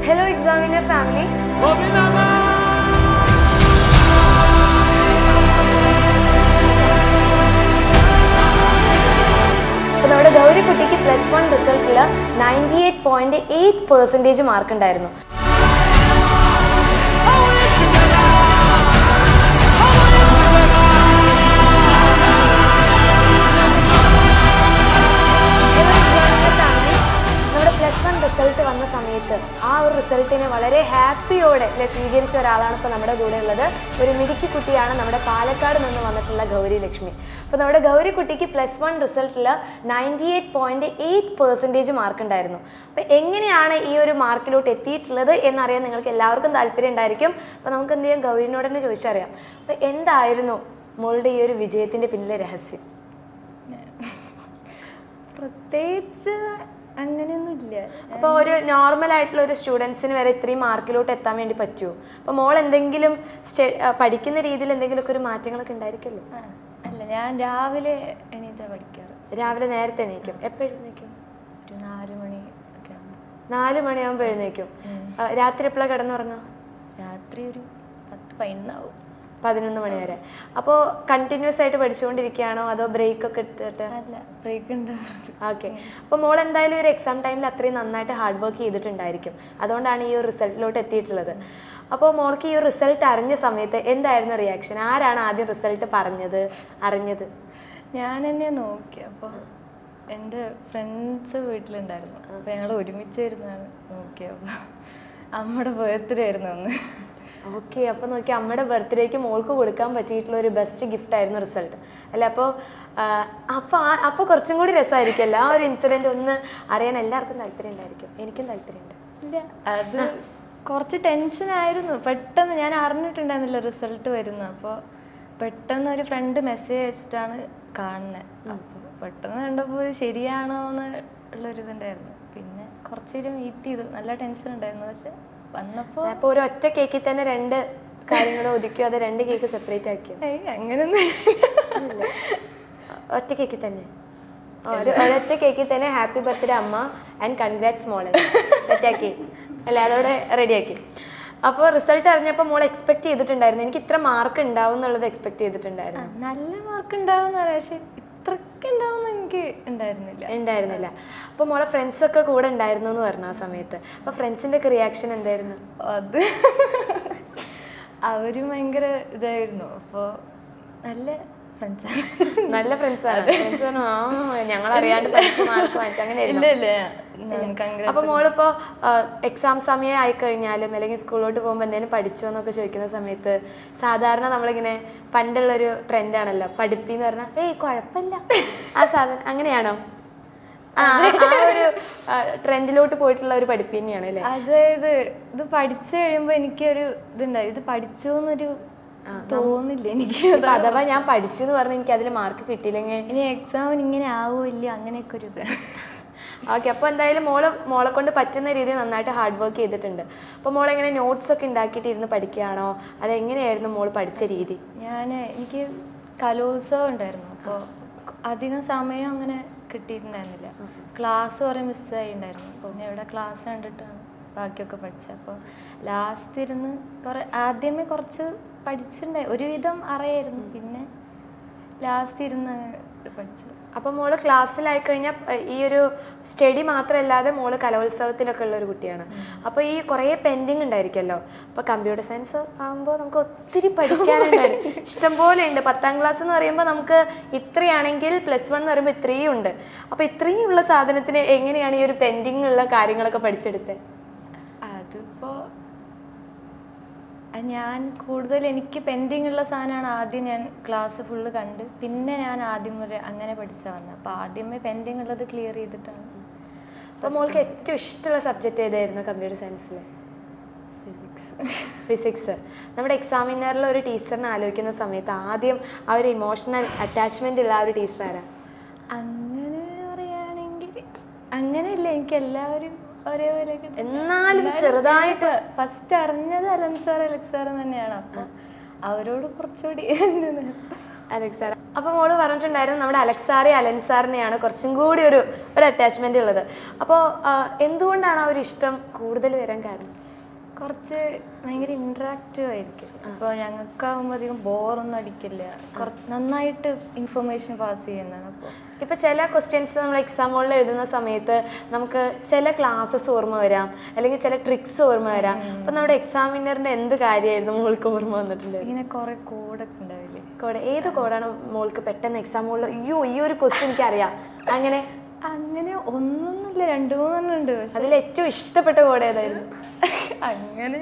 Hello എക്സാമിന്റെ family അപ്പോൾ നമ്മുടെ ഗൗരിക്കുട്ടിക്ക് പ്ലസ് വൺ റിസൾട്ടിൽ ninety eight point eight percentage mark ഉണ്ടായിരുന്നു നമ്മുടെ പ്ലസ് വൺ റിസൾട്ട് വന്ന സമയത്ത് ആ ഒരു റിസൾട്ടിനെ വളരെ ഹാപ്പിയോടെ അല്ലെ സ്വീകരിച്ച ഒരാളാണ് ഇപ്പോൾ നമ്മുടെ കൂടെ ഉള്ളത് ഒരു മിടുക്കി കുട്ടിയാണ് നമ്മുടെ പാലക്കാട് നിന്ന് വന്നിട്ടുള്ള ഗൗരി ലക്ഷ്മി അപ്പോൾ നമ്മുടെ ഗൗരി കുട്ടിക്ക് പ്ലസ് വൺ റിസൾട്ടിൽ ninety eight point eight percentage mark ഉണ്ടായിരുന്നു അപ്പോൾ എങ്ങനെയാണ് ഈ ഒരു മാർക്കിലോട്ട് എത്തിയിട്ടുള്ളത് എന്നറിയാൻ നിങ്ങൾക്ക് എല്ലാവർക്കും താല്പര്യം ഉണ്ടായിരിക്കും അപ്പോൾ നമുക്ക് എന്ത് ചെയ്യാം ഗൗരിനോട് തന്നെ ചോദിച്ചറിയാം അപ്പോൾ എന്തായിരുന്നു മോളുടെ ഈ ഒരു വിജയത്തിൻ്റെ പിന്നിലെ രഹസ്യം പ്രത്യേകിച്ച് അങ്ങനെയൊന്നുമില്ല അപ്പോൾ ഒരു നോർമൽ ആയിട്ടുള്ള ഒരു സ്റ്റുഡൻസിന് വരെ ഇത്രയും മാർക്കിലോട്ട് എത്താൻ വേണ്ടി പറ്റുമോ അപ്പോൾ മോൾ എന്തെങ്കിലും സ്റ്റെ- ആ, പഠിക്കുന്ന രീതിയിൽ എന്തെങ്കിലുമൊക്കെ ഒരു മാറ്റങ്ങളൊക്കെ ഉണ്ടായിരിക്കുമല്ലോ ആ, അല്ല ഞാൻ രാവിലെ എണീറ്റാ പഠിക്കാറ് രാവിലെ നേരത്തെ എണീക്കും എപ്പോൾ എഴുന്നേക്കും ഒരു നാല് മണി ഒക്കെ ആകുമ്പോൾ നാല് മണിയാകുമ്പോൾ എഴുന്നേക്കും ആ, രാത്രി എപ്പോഴാണ് കിടന്നുറങ്ങുക രാത്രി ഒരു പത്ത് പതിനൊന്നാവും പതിനൊന്ന് മണി വരെ അപ്പോൾ കണ്ടിന്യൂസ് ആയിട്ട് പഠിച്ചുകൊണ്ടിരിക്കുകയാണോ അതോ ബ്രേക്ക് ഒക്കെ എടുത്തിട്ട് അല്ല ബ്രേക്ക് ഉണ്ടാവാറുണ്ട് ഓക്കെ അപ്പോൾ മോൾ എന്തായാലും ഒരു എക്സാം ടൈമിൽ അത്രയും നന്നായിട്ട് ഹാർഡ് വർക്ക് ചെയ്തിട്ടുണ്ടായിരിക്കും അതുകൊണ്ടാണ് ഈ ഒരു റിസൾട്ടിലോട്ട് എത്തിയിട്ടുള്ളത് അപ്പോൾ മോൾക്ക് ഈ ഒരു റിസൾട്ട് അറിഞ്ഞ സമയത്ത് എന്തായിരുന്നു റിയാക്ഷൻ ആരാണ് ആദ്യം റിസൾട്ട് പറഞ്ഞത് അറിഞ്ഞത് ഞാൻ എന്നെ നോക്കി അപ്പോൾ എൻ്റെ ഫ്രണ്ട്സ് വീട്ടിലുണ്ടായിരുന്നു അപ്പോൾ ഞങ്ങൾ ഒരുമിച്ചിരുന്നാണ് നോക്കിയപ്പോൾ അമ്മയുടെ ബർത്ത്ഡേ ആയിരുന്നു അന്ന് ഓക്കെ അപ്പോൾ നോക്കി അമ്മയുടെ ബർത്ത്ഡേക്ക് മോൾക്ക് കൊടുക്കാൻ പറ്റിയിട്ടുള്ള ഒരു ബെസ്റ്റ് ഗിഫ്റ്റ് ആയിരുന്നു റിസൾട്ട് അല്ല അപ്പോൾ അപ്പോൾ അപ്പോൾ കുറച്ചും കൂടി രസമായിരിക്കുമല്ലോ ആ ഒരു ഇൻസിഡൻറ്റ് ഒന്ന് അറിയാൻ എല്ലാവർക്കും താല്പര്യം ഉണ്ടായിരിക്കും എനിക്കും താല്പര്യമുണ്ട് ഇല്ല അത് കുറച്ച് ടെൻഷനായിരുന്നു പെട്ടെന്ന് ഞാൻ അറിഞ്ഞിട്ടുണ്ടായിരുന്നില്ല റിസൾട്ട് വരുന്നു അപ്പോൾ പെട്ടെന്ന് ഒരു ഫ്രണ്ട് മെസ്സേജ് അയച്ചിട്ടാണ് കാണുന്നത് അപ്പോൾ പെട്ടെന്ന് കണ്ടപ്പോൾ ഇത് ശരിയാണോ എന്ന് ഉള്ളൊരിതുണ്ടായിരുന്നു പിന്നെ കുറച്ച് നേരം വെയിറ്റ് ചെയ്തു നല്ല ടെൻഷൻ ഉണ്ടായിരുന്നു പക്ഷെ വന്നപ്പോൾ അപ്പോൾ ഒരു ഒറ്റ കേക്കിൽ തന്നെ രണ്ട് കാര്യങ്ങൾ ഒതുക്കിയോ അത് രണ്ട് കേക്ക് സെപ്പറേറ്റ് ആക്കിയോ ഏയ് അങ്ങനെയൊന്നും ഇല്ല. ഒറ്റ കേക്കിൽ തന്നെ ഒരു ഒരൊറ്റ കേക്കിൽ തന്നെ ഹാപ്പി ബർത്ത്ഡേ അമ്മ ആൻഡ് കൺഗ്രാറ്റ്സ് മോളെ സെറ്റാക്കി അല്ല അതോടെ റെഡിയാക്കി അപ്പോൾ റിസൾട്ട് അറിഞ്ഞപ്പോൾ മോൾ എക്സ്പെക്ട് ചെയ്തിട്ടുണ്ടായിരുന്നു എനിക്ക് ഇത്ര മാർക്ക് ഉണ്ടാവും എന്നുള്ളത് എക്സ്പെക്ട് ചെയ്തിട്ടുണ്ടായിരുന്നു നല്ല മാർക്ക് ഉണ്ടാവും പറയാം പക്ഷെ ഇത്രയ്ക്ക് ഉണ്ടാവും എനിക്ക് ഉണ്ടായിരുന്നില്ല ഉണ്ടായിരുന്നില്ല അപ്പോൾ മോളെ ഫ്രണ്ട്സ് ഒക്കെ കൂടെ ഉണ്ടായിരുന്നു എന്ന് പറഞ്ഞു ആ സമയത്ത് അപ്പോൾ ഫ്രണ്ട്സിൻ്റെ ഒക്കെ റിയാക്ഷൻ എന്തായിരുന്നു അത് അവരും ഭയങ്കര ഇതായിരുന്നു അപ്പോൾ നല്ല ഫ്രണ്ട്സാണ് നല്ല ഫ്രണ്ട്സാണ് ഫ്രണ്ട്സ് പറഞ്ഞു ആ ഞങ്ങൾ അറിയാണ്ട് പഠിച്ച് മാർക്ക് വാങ്ങിച്ചു അങ്ങനെയായിരുന്നു ഇല്ല ഇല്ല കൺഗ്രാ അപ്പൊ മോളിപ്പോ എക്സാം സമയം ആയി കഴിഞ്ഞാലും അല്ലെങ്കിൽ സ്കൂളിലോട്ട് പോകുമ്പോൾ എന്തെങ്കിലും പഠിച്ചോ എന്നൊക്കെ ചോദിക്കുന്ന സമയത്ത് സാധാരണ നമ്മളിങ്ങനെ പണ്ടുള്ളൊരു ട്രെൻഡാണല്ലോ പഠിപ്പി എന്ന് പറഞ്ഞാൽ ഏയ് കുഴപ്പമില്ല ആ സാധനം അങ്ങനെയാണോ ആ ആ ഒരു ട്രെൻഡിലോട്ട് പോയിട്ടുള്ള ഒരു പഠിപ്പി തന്നെയാണ് അല്ലേ അതായത് ഇത് പഠിച്ചു കഴിയുമ്പോൾ എനിക്കൊരു ഇതുണ്ടായി ഇത് പഠിച്ചു എന്നൊരു തോന്നില്ല എനിക്ക് ഇപ്പൊ അഥവാ ഞാൻ പഠിച്ചു എന്ന് പറഞ്ഞ് എനിക്ക് അതിൽ മാർക്ക് കിട്ടിയില്ലെങ്കിൽ ഇനി എക്സാമിന് ഇങ്ങനെ ആവുമില്ല അങ്ങനെയൊക്കെ ഒരു ഇതാണ് ഓക്കെ അപ്പോൾ എന്തായാലും മോള് മോളെ കൊണ്ട് പറ്റുന്ന രീതിയിൽ നന്നായിട്ട് ഹാർഡ് വർക്ക് ചെയ്തിട്ടുണ്ട് അപ്പോൾ മോൾ എങ്ങനെ നോട്ട്സ് ഒക്കെ ഉണ്ടാക്കിയിട്ട് ഇരുന്ന് പഠിക്കുകയാണോ അതെങ്ങനെയായിരുന്നു മോൾ പഠിച്ച രീതി ഞാൻ എനിക്ക് കലോത്സവം ഉണ്ടായിരുന്നു അപ്പോൾ അധികം സമയം അങ്ങനെ കിട്ടിയിട്ടുണ്ടായിരുന്നില്ല ക്ലാസ് കുറേ മിസ്സായിട്ടുണ്ടായിരുന്നു പിന്നെ ഇവിടെ ക്ലാസ് കണ്ടിട്ടാണ് ബാക്കിയൊക്കെ പഠിച്ചത് അപ്പോൾ ലാസ്റ്റ് ഇരുന്ന് കുറേ ആദ്യമേ കുറച്ച് പഠിച്ചിട്ടുണ്ടായി ഒരുവിധം അറിയായിരുന്നു പിന്നെ ലാസ്റ്റ് ഇരുന്ന് പഠിച്ചത് അപ്പോൾ മോള് ക്ലാസ്സിലായി കഴിഞ്ഞാൽ ഈ ഒരു സ്റ്റഡി മാത്രമല്ലാതെ മോള് കലോത്സവത്തിലൊക്കെ ഉള്ള ഒരു കുട്ടിയാണ് അപ്പോൾ ഈ കുറേ പെൻഡിങ് ഉണ്ടായിരിക്കുമല്ലോ അപ്പോൾ കമ്പ്യൂട്ടർ സയൻസ് ആകുമ്പോൾ നമുക്ക് ഒത്തിരി പഠിക്കാനുണ്ടായിരുന്നു ഇഷ്ടംപോലെ ഉണ്ട് പത്താം ക്ലാസ് എന്ന് പറയുമ്പോൾ നമുക്ക് ഇത്രയാണെങ്കിൽ പ്ലസ് വൺ എന്ന് പറയുമ്പോൾ ഇത്രയും ഉണ്ട് അപ്പോൾ ഇത്രയും ഉള്ള സാധനത്തിന് എങ്ങനെയാണ് ഈ ഒരു പെൻഡിങ് ഉള്ള കാര്യങ്ങളൊക്കെ പഠിച്ചെടുത്തത് അതിപ്പോൾ ഞാൻ കൂടുതൽ എനിക്ക് പെൻഡിങ് ഉള്ള സാധനമാണ് ആദ്യം ഞാൻ ക്ലാസ് ഫുള്ള് കണ്ട് പിന്നെ ഞാൻ ആദ്യം വരെ അങ്ങനെ പഠിച്ചാൽ വന്നത് അപ്പോൾ ആദ്യമേ പെൻഡിങ് ഉള്ളത് ക്ലിയർ ചെയ്തിട്ടാണ് അപ്പോൾ മോൾക്ക് ഏറ്റവും ഇഷ്ടമുള്ള സബ്ജക്റ്റ് ഏതായിരുന്നു കമ്പ്യൂട്ടർ സയൻസിൽ ഫിസിക്സ് ഫിസിക്സ് നമ്മുടെ എക്സാമിനറിൽ ഒരു ടീച്ചറിനെ ആലോചിക്കുന്ന സമയത്ത് ആദ്യം ആ ഒരു ഇമോഷണൽ അറ്റാച്ച്മെന്റ് ഉള്ള ആ ഒരു ടീച്ചർ ആരാ അങ്ങനെ പറയുകയാണെങ്കിൽ അങ്ങനെയല്ല എനിക്ക് എല്ലാവരും ഒരേപോലെ എന്നാലും ചെറുതായിട്ട് ഫസ്റ്റ് അറിഞ്ഞത് അലൻ സാർ അലക്സ് സാർ തന്നെയാണ് അപ്പോൾ അവരോട് കുറച്ചുകൂടി അലക്സ് സാർ അപ്പോൾ മോള് പറഞ്ഞിട്ടുണ്ടായിരുന്നു നമ്മുടെ അലക്സാറി അലൻസാറിനെയാണ് കുറച്ചും കൂടി ഒരു ഒരു അറ്റാച്ച്മെന്റ് ഉള്ളത് അപ്പോൾ എന്തുകൊണ്ടാണ് ആ ഒരു ഇഷ്ടം കൂടുതൽ വരാൻ കാരണം കുറച്ച് ഭയങ്കര ഇൻട്രാക്റ്റീവ് ആയിരിക്കും അപ്പോൾ ഞങ്ങൾക്കാവുമ്പോൾ അധികം ബോറൊന്നും അടിക്കില്ല കുറച്ച് നന്നായിട്ട് ഇൻഫർമേഷൻ പാസ് ചെയ്യുന്നതാണ് അപ്പോൾ ഇപ്പൊ ചില ക്വസ്റ്റ്യൻസ് നമ്മൾ എക്സാമുകളിൽ എഴുതുന്ന സമയത്ത് നമുക്ക് ചില ക്ലാസ്സസ് ഓർമ്മ വരാം അല്ലെങ്കിൽ ചില ട്രിക്സ് ഓർമ്മ വരാം അപ്പൊ നമ്മുടെ എക്സാമിനറിന്റെ എന്ത് കാര്യമായിരുന്നു മോൾക്ക് ഓർമ്മ വന്നിട്ടുണ്ട് ഇങ്ങനെ കുറേ കോഡൊക്കെ ഉണ്ടാവില്ലേ കോഡ് ഏത് കോഡാണ് മോൾക്ക് പെട്ടെന്ന് എക്സാമുകളിൽ അയ്യോ ഈ ഒരു ക്വസ്റ്റ്യൻ എനിക്കറിയാം അങ്ങനെ അങ്ങനെ ഒന്നൊന്നുമില്ല രണ്ട് മൂന്നെണ്ണം ഉണ്ട് പക്ഷെ അതിൽ ഏറ്റവും ഇഷ്ടപ്പെട്ട കോഡ് ഏതായിരുന്നു അങ്ങനെ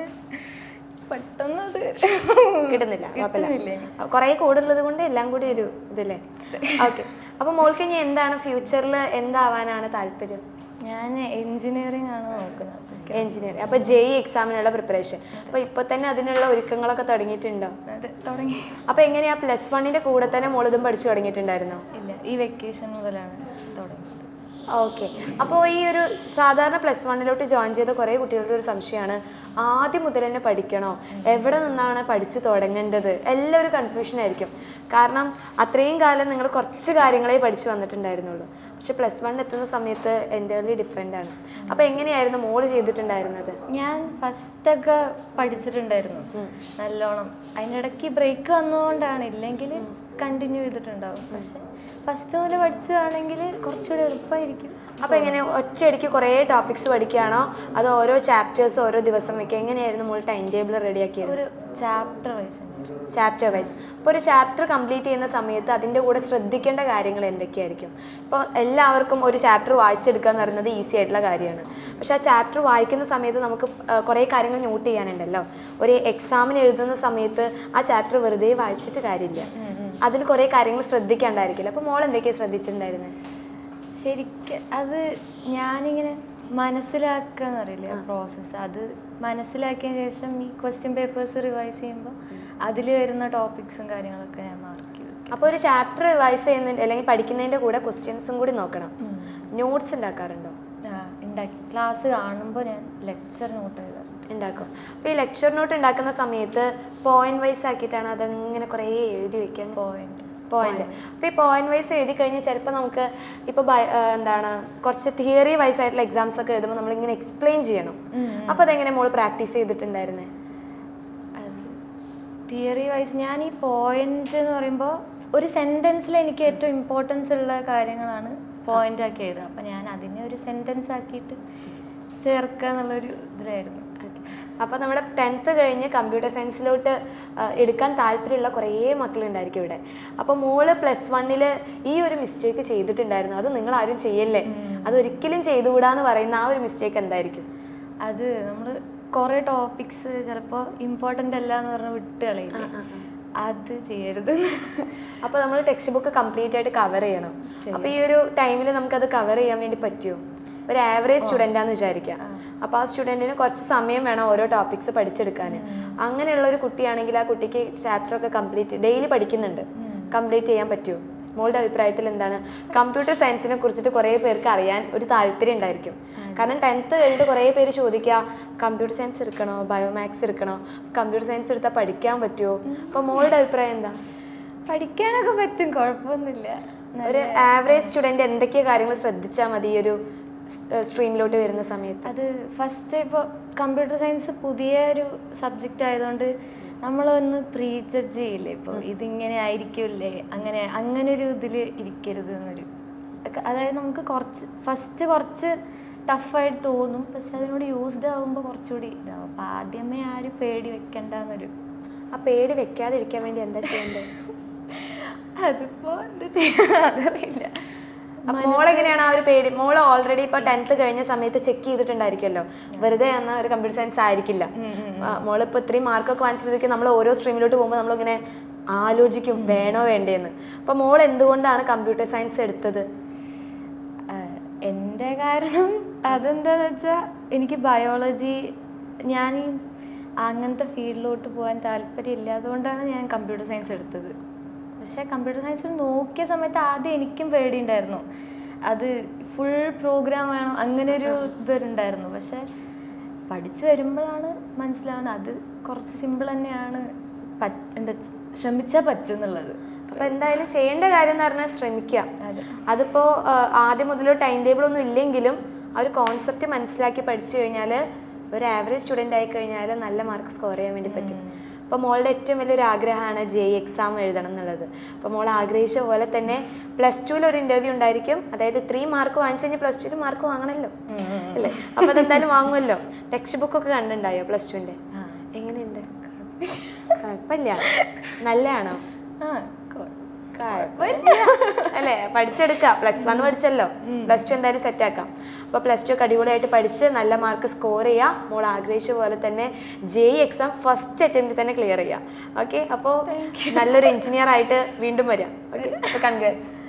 പെട്ടെന്ന് അത് കിട്ടുന്നില്ല കിട്ടുന്നില്ല കുഴപ്പമില്ല കുറേ കോഡുള്ളത് കൊണ്ട് എല്ലാം കൂടി ഒരു ഇതല്ലേ ഓക്കെ അപ്പൊ മോൾക്ക് ഇനി എന്താണ് ഫ്യൂച്ചറിൽ എന്താവാനാണ് താല്പര്യം ഞാൻ എൻജിനീയറിംഗ് ആണ് നോക്കുന്നത് എഞ്ചിനീയറിംഗ് അപ്പൊ ജെ ഇ എക്സാമിനുള്ള പ്രിപ്പറേഷൻ അപ്പൊ ഇപ്പൊ തന്നെ അതിനുള്ള ഒരുക്കങ്ങളൊക്കെ തുടങ്ങിയിട്ടുണ്ടോ അത് തുടങ്ങി അപ്പൊ എങ്ങനെയാ പ്ലസ് വണ്ണിന്റെ കൂടെ തന്നെ മോൾ ഇതും പഠിച്ചു തുടങ്ങിയിട്ടുണ്ടായിരുന്നോ ഇല്ല ഈ വെക്കേഷൻ മുതലാണ് തുടങ്ങിയത് ഓക്കെ അപ്പോൾ ഈ ഒരു സാധാരണ പ്ലസ് വണ്ണിലോട്ട് ജോയിൻ ചെയ്ത കുറേ കുട്ടികളുടെ ഒരു സംശയമാണ് ആദ്യം മുതൽ തന്നെ പഠിക്കണോ എവിടെ നിന്നാണ് പഠിച്ചു തുടങ്ങേണ്ടത് എല്ലാം ഒരു കൺഫ്യൂഷൻ ആയിരിക്കും കാരണം അത്രയും കാലം നിങ്ങൾ കുറച്ച് കാര്യങ്ങളെ പഠിച്ചു വന്നിട്ടുണ്ടായിരുന്നുള്ളൂ പക്ഷെ പ്ലസ് വൺ എത്തുന്ന സമയത്ത് എൻ്റർലി ഡിഫറെൻ്റ് ആണ് അപ്പോൾ എങ്ങനെയായിരുന്നു മോള് ചെയ്തിട്ടുണ്ടായിരുന്നത് ഞാൻ ഫസ്റ്റൊക്കെ പഠിച്ചിട്ടുണ്ടായിരുന്നു നല്ലോണം അതിൻ്റെ ഇടയ്ക്ക് ബ്രേക്ക് വന്നതുകൊണ്ടാണ് ഇല്ലെങ്കിൽ കണ്ടിന്യൂ ചെയ്തിട്ടുണ്ടാവും പക്ഷെ ഫസ്റ്റ് മുതൽ പഠിച്ചതാണെങ്കിൽ കുറച്ചുകൂടി എളുപ്പമായിരിക്കും അപ്പോൾ എങ്ങനെ ഒറ്റയടിക്ക് കുറേ ടോപ്പിക്സ് പഠിക്കുകയാണോ അതോ ഓരോ ചാപ്റ്റേഴ്സ് ഓരോ ദിവസം വയ്ക്കുക എങ്ങനെയായിരുന്നു മോൾ ടൈം ടേബിൾ റെഡിയാക്കിയത് ഒരു ചാപ്റ്റർ വൈസ് ചാപ്റ്റർ വൈസ് ഇപ്പോൾ ഒരു ചാപ്റ്റർ കംപ്ലീറ്റ് ചെയ്യുന്ന സമയത്ത് അതിൻ്റെ കൂടെ ശ്രദ്ധിക്കേണ്ട കാര്യങ്ങൾ എന്തൊക്കെയായിരിക്കും ഇപ്പോൾ എല്ലാവർക്കും ഒരു ചാപ്റ്റർ വായിച്ചെടുക്കുക എന്ന് പറയുന്നത് ഈസി ആയിട്ടുള്ള കാര്യമാണ് പക്ഷേ ആ ചാപ്റ്റർ വായിക്കുന്ന സമയത്ത് നമുക്ക് ആ, കുറേ കാര്യങ്ങൾ നോട്ട് ചെയ്യാനുണ്ടല്ലോ ഒരു എക്സാമിന് എഴുതുന്ന സമയത്ത് ആ ചാപ്റ്റർ വെറുതെ വായിച്ചിട്ട് കാര്യമില്ല അതിൽ കുറേ കാര്യങ്ങൾ ശ്രദ്ധിക്കാണ്ടായിരിക്കില്ല അപ്പോൾ മോൾ എന്തൊക്കെയാണ് ശ്രദ്ധിച്ചിട്ടുണ്ടായിരുന്നത് ശരിക്കും അത് ഞാനിങ്ങനെ മനസ്സിലാക്കുക എന്നറിയില്ല പ്രോസസ്സ് അത് മനസ്സിലാക്കിയ ശേഷം ഈ ക്വസ്റ്റ്യൻ പേപ്പേഴ്സ് റിവൈസ് ചെയ്യുമ്പോൾ അതിൽ വരുന്ന ടോപ്പിക്സും കാര്യങ്ങളൊക്കെ ഞാൻ മാർക്ക് ചെയ്തു അപ്പോൾ ഒരു ചാപ്റ്റർ റിവൈസ് ചെയ്യുന്നതിൻ്റെ അല്ലെങ്കിൽ പഠിക്കുന്നതിൻ്റെ കൂടെ ക്വസ്റ്റ്യൻസും കൂടി നോക്കണം നോട്ട്സ് ഉണ്ടാക്കാറുണ്ടോ ആ, ഉണ്ടാക്കി ക്ലാസ് കാണുമ്പോൾ ഞാൻ ലെക്ചർ നോട്ട് എഴുതാറുണ്ട് ഉണ്ടാക്കും അപ്പോൾ ഈ ലെക്ചർ നോട്ട് ഉണ്ടാക്കുന്ന സമയത്ത് പോയിന്റ് വൈസ് ആക്കിയിട്ടാണ് അതങ്ങനെ കുറേ എഴുതി വെക്കാൻ പോയിന്റ് പോയിന്റ് അപ്പോൾ ഈ പോയിന്റ് വൈസ് എഴുതി കഴിഞ്ഞാൽ ചിലപ്പോൾ നമുക്ക് ഇപ്പോൾ എന്താണ് കുറച്ച് തിയറി വൈസ് ആയിട്ടുള്ള എക്സാംസ് ഒക്കെ എഴുതുമ്പോൾ നമ്മളിങ്ങനെ എക്സ്പ്ലെയിൻ ചെയ്യണം അപ്പോൾ അതെങ്ങനെ മോള് പ്രാക്ടീസ് ചെയ്തിട്ടുണ്ടായിരുന്നേ തിയറി വൈസ് ഞാൻ ഈ പോയിന്റ് എന്ന് പറയുമ്പോൾ ഒരു സെൻറ്റൻസിൽ എനിക്ക് ഏറ്റവും ഇമ്പോർട്ടൻസ് ഉള്ള കാര്യങ്ങളാണ് പോയിന്റ് ആക്കി എഴുതുക അപ്പം ഞാൻ അതിനെ ഒരു സെൻറ്റൻസ് ആക്കിയിട്ട് ചേർക്കുക എന്നുള്ളൊരു ഇതിലായിരുന്നു അപ്പോൾ നമ്മുടെ ടെൻത്ത് കഴിഞ്ഞ് കമ്പ്യൂട്ടർ സയൻസിലോട്ട് എടുക്കാൻ താല്പര്യമുള്ള കുറേ മക്കളുണ്ടായിരിക്കും ഇവിടെ അപ്പോൾ മോള് പ്ലസ് വണ്ണിൽ ഈ ഒരു മിസ്റ്റേക്ക് ചെയ്തിട്ടുണ്ടായിരുന്നു അത് നിങ്ങൾ ആരും ചെയ്യല്ലേ അത് ഒരിക്കലും ചെയ്തുകൂടാന്ന് പറയുന്ന ആ ഒരു മിസ്റ്റേക്ക് എന്തായിരിക്കും അത് നമ്മൾ കുറേ ടോപ്പിക്സ് ചിലപ്പോൾ ഇമ്പോർട്ടൻ്റ് അല്ല എന്ന് പറഞ്ഞ് വിട്ട് കളയില്ലേ അത് ചെയ്യരുത് അപ്പോൾ നമ്മൾ ടെക്സ്റ്റ് ബുക്ക് കംപ്ലീറ്റ് ആയിട്ട് കവർ ചെയ്യണം അപ്പോൾ ഈ ഒരു ടൈമിൽ നമുക്കത് കവർ ചെയ്യാൻ വേണ്ടി പറ്റുമോ ഒരു ആവറേജ് സ്റ്റുഡൻ്റാന്ന് വിചാരിക്കുക അപ്പോൾ ആ സ്റ്റുഡൻറ്റിന് കുറച്ച് സമയം വേണം ഓരോ ടോപ്പിക്സ് പഠിച്ചെടുക്കാൻ അങ്ങനെയുള്ള ഒരു കുട്ടിയാണെങ്കിൽ ആ കുട്ടിക്ക് ചാപ്റ്റർ ഒക്കെ കംപ്ലീറ്റ് ഡെയിലി പഠിക്കുന്നുണ്ട് കംപ്ലീറ്റ് ചെയ്യാൻ പറ്റുമോ മോളുടെ അഭിപ്രായത്തിൽ എന്താണ് കമ്പ്യൂട്ടർ സയൻസിനെ കുറിച്ചിട്ട് കുറേ പേർക്ക് അറിയാൻ ഒരു താല്പര്യം ഉണ്ടായിരിക്കും കാരണം ടെൻത്ത് കഴിഞ്ഞിട്ട് കുറേ പേര് ചോദിക്കുക കമ്പ്യൂട്ടർ സയൻസ് എടുക്കണോ ബയോമാക്സ് എടുക്കണോ കമ്പ്യൂട്ടർ സയൻസ് എടുത്താൽ പഠിക്കാൻ പറ്റുമോ അപ്പോൾ മോളുടെ അഭിപ്രായം എന്താ പഠിക്കാനൊക്കെ പറ്റും കുഴപ്പമൊന്നുമില്ല ഒരു ആവറേജ് സ്റ്റുഡൻറ് എന്തൊക്കെ കാര്യങ്ങൾ ശ്രദ്ധിച്ചാൽ മതി ഈ ഒരു സ്ട്രീമിലോട്ട് വരുന്ന സമയത്ത് അത് ഫസ്റ്റ് ഇപ്പോൾ കമ്പ്യൂട്ടർ സയൻസ് പുതിയ ഒരു സബ്ജക്റ്റ് ആയതുകൊണ്ട് നമ്മളൊന്ന് പ്രീ ജഡ്ജ് ചെയ്യില്ലേ ഇപ്പോൾ ഇതിങ്ങനെ ആയിരിക്കില്ലേ അങ്ങനെ അങ്ങനെ ഒരു ഇതിൽ ഇരിക്കരുത് എന്നൊരു ഒക്കെ അതായത് നമുക്ക് കുറച്ച് ഫസ്റ്റ് കുറച്ച് ടഫായിട്ട് തോന്നും പക്ഷെ അതിനോട് യൂസ്ഡ് ആകുമ്പോൾ കുറച്ചുകൂടി ഇതാവും അപ്പോൾ ആദ്യമേ ആരും പേടി വെക്കണ്ട എന്നൊരു ആ പേടി വെക്കാതിരിക്കാൻ വേണ്ടി എന്താ ചെയ്യേണ്ടത് അതിപ്പോൾ എന്താ ചെയ്യാൻ അതറിയില്ല അപ്പൊ മോളെങ്ങനെയാണ് ആ ഒരു പേടി മോള് ഓൾറെഡി ഇപ്പൊ ടെൻത്ത് കഴിഞ്ഞ സമയത്ത് ചെക്ക് ചെയ്തിട്ടുണ്ടായിരിക്കുമല്ലോ വെറുതെ എന്ന ഒരു കമ്പ്യൂട്ടർ സയൻസ് ആയിരിക്കില്ല ആ, മോളിപ്പോ ഇത്രയും മാർക്കൊക്കെ വാങ്ങിച്ചതൊക്കെ നമ്മൾ ഓരോ സ്ട്രീമിലോട്ട് പോകുമ്പോൾ നമ്മളിങ്ങനെ ആലോചിക്കും വേണോ വേണ്ടേന്ന് അപ്പൊ മോൾ എന്തുകൊണ്ടാണ് കമ്പ്യൂട്ടർ സയൻസ് എടുത്തത് ആഹ് എൻ്റെ കാരണം അതെന്താന്ന് വെച്ചാൽ എനിക്ക് ബയോളജി ഞാൻ ഈ അങ്ങനത്തെ ഫീൽഡിലോട്ട് പോകാൻ താല്പര്യമില്ല അതുകൊണ്ടാണ് ഞാൻ കമ്പ്യൂട്ടർ സയൻസ് എടുത്തത് പക്ഷേ കമ്പ്യൂട്ടർ സയൻസ് നോക്കിയ സമയത്ത് ആദ്യം എനിക്കും പേടിയുണ്ടായിരുന്നു അത് ഫുൾ പ്രോഗ്രാം വേണം അങ്ങനെ ഒരു ഇതുണ്ടായിരുന്നു പക്ഷേ പഠിച്ചു വരുമ്പോഴാണ് മനസ്സിലാവുന്നത് അത് കുറച്ച് സിമ്പിൾ തന്നെയാണ് പറ്റ് എന്താ ശ്രമിച്ചാൽ പറ്റും എന്നുള്ളത് അപ്പൊ എന്തായാലും ചെയ്യേണ്ട കാര്യം എന്ന് പറഞ്ഞാൽ ശ്രമിക്കുക അതെ. അതിപ്പോ ആ, ആദ്യം മുതൽ ടൈം ടേബിൾ ഒന്നും ഇല്ലെങ്കിലും ആ ഒരു കോൺസെപ്റ്റ് മനസ്സിലാക്കി പഠിച്ചു കഴിഞ്ഞാൽ ഒരു ആവറേജ് സ്റ്റുഡൻ്റ് ആയി കഴിഞ്ഞാൽ നല്ല മാർക്ക് സ്കോർ ചെയ്യാൻ വേണ്ടി പറ്റും അപ്പോൾ മോളുടെ ഏറ്റവും വലിയൊരു ആഗ്രഹമാണ് ജെ എക്സാം എഴുതണം എന്നുള്ളത് അപ്പോൾ മോൾ ആഗ്രഹിച്ച പോലെ തന്നെ പ്ലസ് ടുവിൽ ഒരു ഇൻ്റർവ്യൂ ഉണ്ടായിരിക്കും അതായത് ത്രീ മാർക്ക് വാങ്ങിച്ചു കഴിഞ്ഞാൽ പ്ലസ് ടുവിൽ മാർക്ക് വാങ്ങണമല്ലോ അല്ലേ അപ്പോൾ അതെന്തായാലും വാങ്ങുമല്ലോ ടെക്സ്റ്റ് ബുക്കൊക്കെ കണ്ടിട്ടുണ്ടായോ പ്ലസ് ടുവിൻ്റെ ആ. എങ്ങനെയുണ്ട് കുഴപ്പമില്ല നല്ലതാണോ ആ കൊ- കുഴപ്പമില്ല. അല്ലേ പഠിച്ചെടുക്കാം പ്ലസ് വൺ പഠിച്ചല്ലോ പ്ലസ് ടു എന്തായാലും സെറ്റ് ആക്കാം അപ്പോൾ പ്ലസ് ടു ഒക്കെ അടിപൊളിയായിട്ട് പഠിച്ച് നല്ല മാർക്ക് സ്കോർ ചെയ്യാം മോൾ ആഗ്രഹിച്ച പോലെ തന്നെ ജെ എക്സാം ഫസ്റ്റ് അറ്റംപ്റ്റ് തന്നെ ക്ലിയർ ചെയ്യാം ഓക്കെ അപ്പോൾ നല്ലൊരു എഞ്ചിനീയർ ആയിട്ട് വീണ്ടും വരാം ഓക്കെ അപ്പോൾ കൺഗ്രാറ്റ്സ്